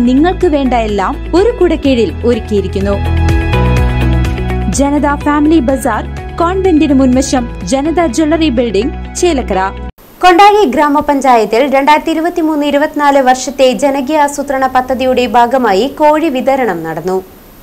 നിങ്ങൾക്ക് വേണ്ട എല്ലാം ഒരു കുടക്കീഴിൽ ഒരുക്കിയിരിക്കുന്നു ജനത ഫാമിലി ബസാർ കോൺവെന്റിന് മുൻവശം ജനത ജ്വല്ലറി ബിൽഡിംഗ് ചേലക്കര കൊണ്ടാഴി ഗ്രാമപഞ്ചായത്തിൽ രണ്ടായിരത്തി ഇരുപത്തിമൂന്ന് ഇരുപത്തിനാല് വർഷത്തെ ജനകീയാസൂത്രണ പദ്ധതിയുടെ ഭാഗമായി കോഴി വിതരണം നടന്നു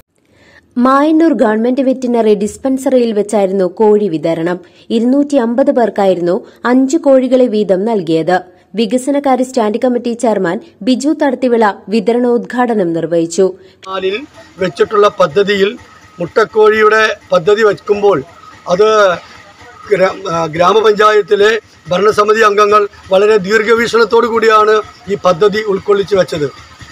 മായന്നൂർ ഗവൺമെന്റ് വെറ്റിനറി ഡിസ്പെൻസറിയിൽ വെച്ചായിരുന്നു കോഴി വിതരണം ഇരുന്നൂറ്റി അമ്പത് പേർക്കായിരുന്നു അഞ്ച് കോഴികളെ വീതം നൽകിയത് വികസനകാര്യ standing committee chairman Biju Thadathivila വിതരണോദ്ഘാടനം നിർവഹിച്ചു നാലിൽ വെച്ചിട്ടുള്ള പദ്ധതിയിൽ മുട്ടക്കോഴിയുടെ പദ്ധതി വയ്ക്കുമ്പോൾ അത് ഗ്രാ- ആ, ഗ്രാമപഞ്ചായത്തിലെ ഭരണസമിതി അംഗങ്ങൾ വളരെ ദീർഘവീക്ഷണത്തോടു കൂടിയാണ് ഈ പദ്ധതി ഉൾക്കൊള്ളിച്ച് വെച്ചത്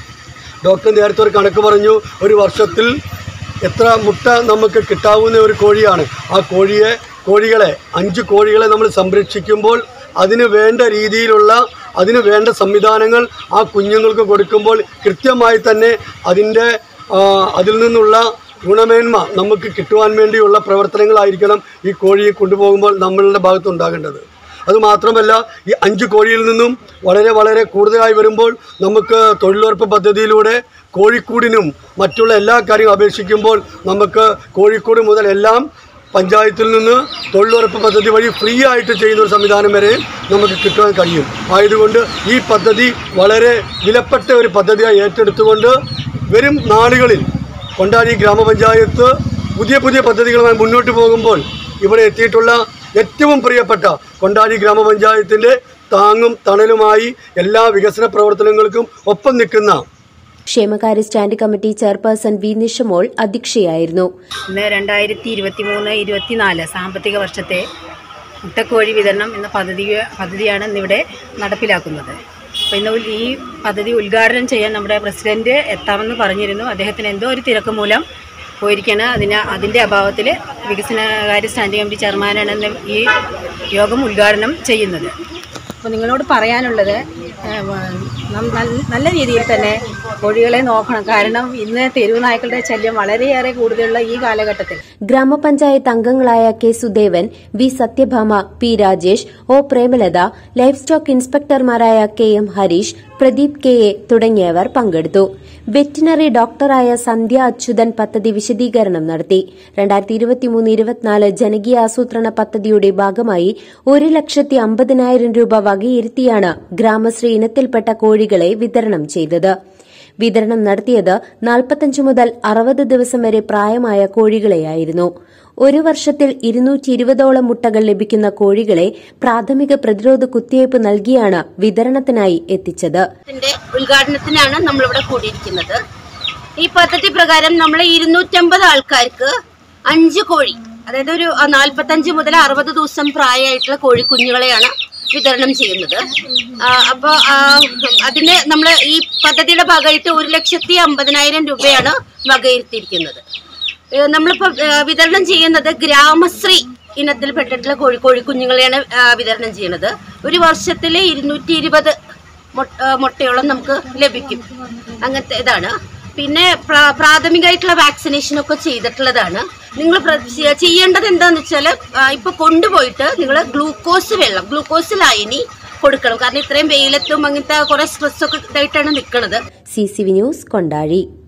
ഡോക്ടർ നേരത്തെ ഒരു കണക്ക് പറഞ്ഞു ഒരു വർഷത്തിൽ എത്ര മുട്ട നമുക്ക് കിട്ടാവുന്ന ഒരു കോഴിയാണ് ആ കോഴിയെ കോഴികളെ അഞ്ച് കോഴികളെ നമ്മൾ സംരക്ഷിക്കുമ്പോൾ അതിന് വേണ്ട രീതിയിലുള്ള അതിന് വേണ്ട സംവിധാനങ്ങൾ ആ കുഞ്ഞുങ്ങൾക്ക് കൊടുക്കുമ്പോൾ കൃത്യമായി തന്നെ അതിൻ്റെ ആ, അതിൽ നിന്നുള്ള ഗുണമേന്മ നമുക്ക് കിട്ടുവാൻ വേണ്ടിയുള്ള പ്രവർത്തനങ്ങളായിരിക്കണം ഈ കോഴിയെ കൊണ്ടുപോകുമ്പോൾ നമ്മളുടെ ഭാഗത്തുണ്ടാകേണ്ടത് അതുമാത്രമല്ല ഈ അഞ്ച് കോഴിയിൽ നിന്നും വളരെ വളരെ കൂടുതലായി വരുമ്പോൾ നമുക്ക് തൊഴിലുറപ്പ് പദ്ധതിയിലൂടെ കോഴിക്കൂടിനും മറ്റുള്ള എല്ലാ കാര്യങ്ങളും അപേക്ഷിക്കുമ്പോൾ നമുക്ക് കോഴിക്കോട് മുതൽ എല്ലാം പഞ്ചായത്തിൽ നിന്ന് തൊഴിലുറപ്പ് പദ്ധതി വഴി ഫ്രീ ആയിട്ട് ചെയ്യുന്ന ഒരു സംവിധാനം വരെ നമുക്ക് കിട്ടുവാൻ കഴിയും ആയതുകൊണ്ട് ഈ പദ്ധതി വളരെ വിലപ്പെട്ട ഒരു പദ്ധതിയായി ഏറ്റെടുത്തുകൊണ്ട് വരും നാളുകളിൽ കൊണ്ടാടി ഗ്രാമപഞ്ചായത്ത് പുതിയ പുതിയ പദ്ധതികളുമായി മുന്നോട്ട് പോകുമ്പോൾ ഇവിടെ എത്തിയിട്ടുള്ള ഏറ്റവും പ്രിയപ്പെട്ട കൊണ്ടാടി ഗ്രാമപഞ്ചായത്തിൻ്റെ താങ്ങും തണലുമായി എല്ലാ വികസന പ്രവർത്തനങ്ങൾക്കും ഒപ്പം നിൽക്കുന്ന ക്ഷേമകാര്യ standing committee chairperson V Nishamol അധ്യക്ഷയായിരുന്നു ഇന്ന് രണ്ടായിരത്തി ഇരുപത്തി മൂന്ന് ഇരുപത്തിനാല് സാമ്പത്തിക വർഷത്തെ മുട്ടക്കോഴി വിതരണം എന്ന പദ്ധതി പദ്ധതിയാണ് ഇന്നിവിടെ നടപ്പിലാക്കുന്നത് അപ്പോൾ ഇന്ന് ഉൽ- ഈ പദ്ധതി ഉദ്ഘാടനം ചെയ്യാൻ നമ്മുടെ പ്രസിഡന്റ് എത്താമെന്ന് പറഞ്ഞിരുന്നു അദ്ദേഹത്തിന് എന്തോ ഒരു തിരക്ക് മൂലം പോയിരിക്കുകയാണ് അതിന് അതിൻ്റെ അഭാവത്തിൽ വികസനകാര്യ സ്റ്റാൻഡിംഗ് കമ്മിറ്റി ചെയർമാനാണ് ഇന്ന് ഈ യോഗം ഉദ്ഘാടനം ചെയ്യുന്നത് അപ്പോൾ നിങ്ങളോട് പറയാനുള്ളത് ഏഹ്, വ- നം- നല്ല- നല്ല രീതിയിൽ തന്നെ കോഴികളെ നോക്കണം കാരണം ഇന്ന് തെരുവ് നായ്ക്കളുടെ ശല്യം വളരെയേറെ കൂടുതലുള്ള ഈ കാലഘട്ടത്തിൽ ഗ്രാമപഞ്ചായത്ത് അംഗങ്ങളായ K Sudevan V Sathyabhama P Rajesh O Premalatha life stock ഇൻസ്പെക്ടർമാരായ K M Harish Pradeep K A തുടങ്ങിയവർ പങ്കെടുത്തു വെറ്റിനറി ഡോക്ടറായ സന്ധ്യ അച്യുതൻ പദ്ധതി വിശദീകരണം നടത്തി രണ്ടായിരത്തി ഇരുപത്തിമൂന്ന് ഇരുപത്തിനാല് ജനകീയ ആസൂത്രണ പദ്ധതിയുടെ ഭാഗമായി ഒരു ലക്ഷത്തി അമ്പതിനായിരം രൂപ വകയിരുത്തിയാണ് ഗ്രാമശ്രീ ഇനത്തിൽപ്പെട്ട കോഴികളെ വിതരണം ചെയ്തത് വിതരണം നടത്തിയത് നാൽപ്പത്തഞ്ച് മുതൽ അറുപത് ദിവസം വരെ പ്രായമായ കോഴികളെയായിരുന്നു ഒരു വർഷത്തിൽ ഇരുന്നൂറ്റി ഇരുപതോളം മുട്ടകൾ ലഭിക്കുന്ന കോഴികളെ പ്രാഥമിക പ്രതിരോധ കുത്തിവയ്പ് നൽകിയാണ് വിതരണത്തിനായി എത്തിച്ചത് ത്തിന്റെ ഉദ്ഘാടനത്തിനാണ് നമ്മളിവിടെ കൂടിയിരിക്കുന്നത് ഈ പദ്ധതി പ്രകാരം നമ്മൾ ഇരുന്നൂറ്റമ്പത് ആൾക്കാർക്ക് അഞ്ച് കോഴി അതായത് ഒരു നാൽപ്പത്തഞ്ച് മുതൽ അറുപത് ദിവസം പ്രായമായിട്ടുള്ള കോഴിക്കുഞ്ഞുങ്ങളെയാണ് വിതരണം ചെയ്യുന്നത് അപ്പോൾ അതിന് നമ്മൾ ഈ പദ്ധതിയുടെ ഭാഗമായിട്ട് ഒരു ലക്ഷത്തി അമ്പതിനായിരം രൂപയാണ് വകയിരുത്തിയിരിക്കുന്നത് ഏഹ് നമ്മളിപ്പോൾ ഏഹ് വിതരണം ചെയ്യുന്നത് ഗ്രാമശ്രീ ഇനത്തിൽപ്പെട്ടിട്ടുള്ള കോഴി കോഴിക്കുഞ്ഞുങ്ങളെയാണ് ആ, വിതരണം ചെയ്യുന്നത് ഒരു വർഷത്തിൽ ഇരുന്നൂറ്റി ഇരുപത് മുട്ടയോളം നമുക്ക് ലഭിക്കും അങ്ങനത്തെ ഇതാണ് പിന്നെ പ്രാ- പ്രാഥമികമായിട്ടുള്ള വാക്സിനേഷൻ ഒക്കെ ചെയ്തിട്ടുള്ളതാണ് നിങ്ങൾ ചെയ്യേണ്ടത് എന്താണെന്ന് വെച്ചാൽ ഇപ്പോൾ കൊണ്ടുപോയിട്ട് നിങ്ങൾ ഗ്ലൂക്കോസ് വെള്ളം ഗ്ലൂക്കോസ് ലായനി കൊടുക്കണം കാരണം ഇത്രയും വെയിലത്തും അങ്ങനത്തെ കുറേ സ്ട്രെസ്സൊക്കെ ഇതായിട്ടാണ് നിൽക്കുന്നത് C C V news Kondazhy